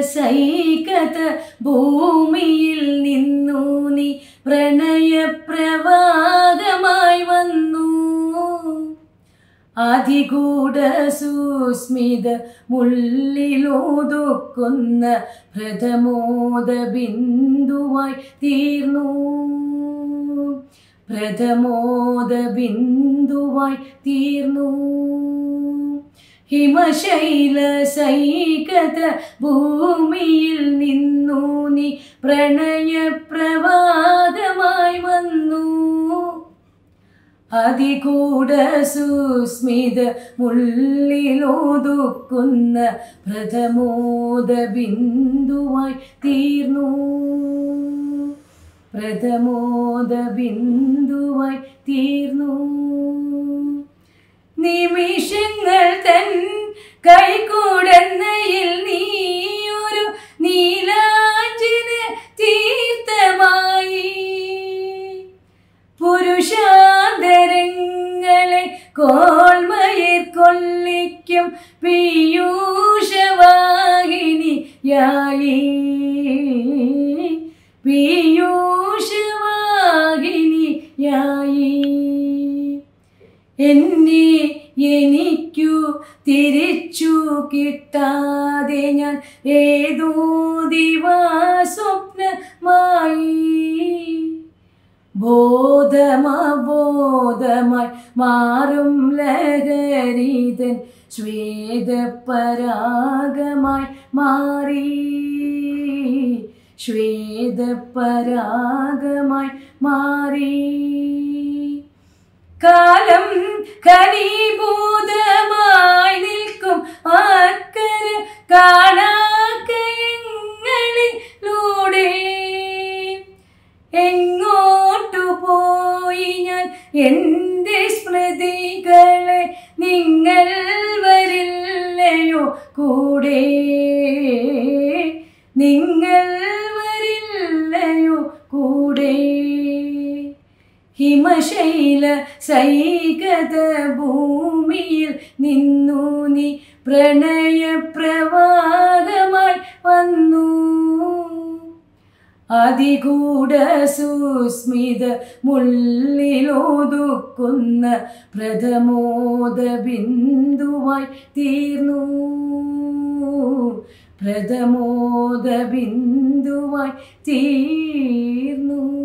സൈകത ഭൂമിയിൽ നിന്നു നീ പ്രണയപ്രവാഹമായി വന്നു അതികൂട സുസ്മിത മുള്ളിലൊതുക്കുന്ന പ്രഥമോദ ബിന്ദുവായി തീർന്നു പ്രഥമോദ ബിന്ദുവായി തീർന്നു ഹിമശൈല സൈകത ഭൂമിയിൽ നിന്നു നീ പ്രണയപ്രവാഹമായി വന്നു അതികൂട സുസ്മിത മുള്ളിലൊതുക്കുന്ന പ്രഥമോദ ബിന്ദുവായി തീർന്നു പ്രഥമോദ ബിന്ദുവായി തീർന്നു നിമിഷങ്ങൾ തൻ കൈകൂടന്നയിൽ നീയൊരു നീലാഞ്ചന തീർത്ഥമായി പുരുഷാന്തരങ്ങളെ കോൾമയിൽ കൊള്ളിക്കും പീയൂഷവാഹിനിയായി പീയൂഷവാഹിനിയായി എന്നെ എനിക്കു തിരിച്ചു കിട്ടാതെ ഞാൻ ഏതോ ദിവാസ്വപ്നമായി ബോധമബോധമായി മാറും ലഹരീതൻ ശ്വേതപരാഗമായി മാറി ശ്വേതപരാഗമായി മാറി കാലം ഖനീഭൂതമായി നിൽക്കും അക്കര കാണാക്കയങ്ങളിലൂടെ എങ്ങോട്ടു പോയി ഞാൻ എൻ്റെ സ്മൃതികളെ നിങ്ങൾ വരില്ലയോ കൂടെ നിങ്ങൾ വരില്ലയോ കൂടെ ഹിമശൈല സൈകത ഭൂമിയിൽ നിന്നു നീ പ്രണയപ്രവാഹമായി വന്നു അതികൂട സുസ്മിത മുള്ളിലൊതുക്കുന്ന പ്രഥമോദ ബിന്ദുവായി തീർന്നു പ്രഥമോദ ബിന്ദുവായി തീർന്നു